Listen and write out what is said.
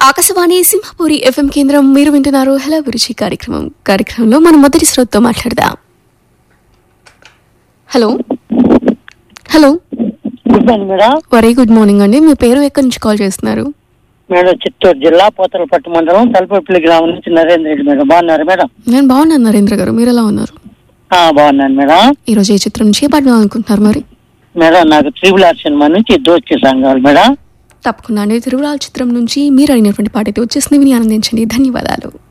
Akashvani Simhapuri FM కేంద్రం మీరు వింటున్నారు హలో గురుచి కార్యక్రమం కార్యక్రమంలో మనం మొదటి శ్రోతతో మాట్లాడదాం hello hello good morning madam very good morning అండి మీ పేరు ఎక్కడి నుంచి కాల్ చేస్తున్నారు మేడం చిత్తూరు జిల్లా పోతలపట్టు మండలం తలపల్లి గ్రామం నుంచి నరేంద్ర రెడ్డి మేడం బాగున్నారు మేడం నేను బాగున్నాను నరేంద్ర గారు మీరు ఎలా ఉన్నారు ఆ, బాగున్నాను మేడం ఈ రోజు ఏ చిత్రం నుంచి పాడదాం అనుకుంటున్నారు మరి మేడం నాకు త్రిబుల్ ఆర్ సినిమా నుంచి దోస్తి సంఘాలు మేడం తప్పకుండా అండి తిరుమల చిత్రం నుంచి మీరు అడిగినటువంటి పాట అయితే వచ్చేసింది విని ఆనందించండి ధన్యవాదాలు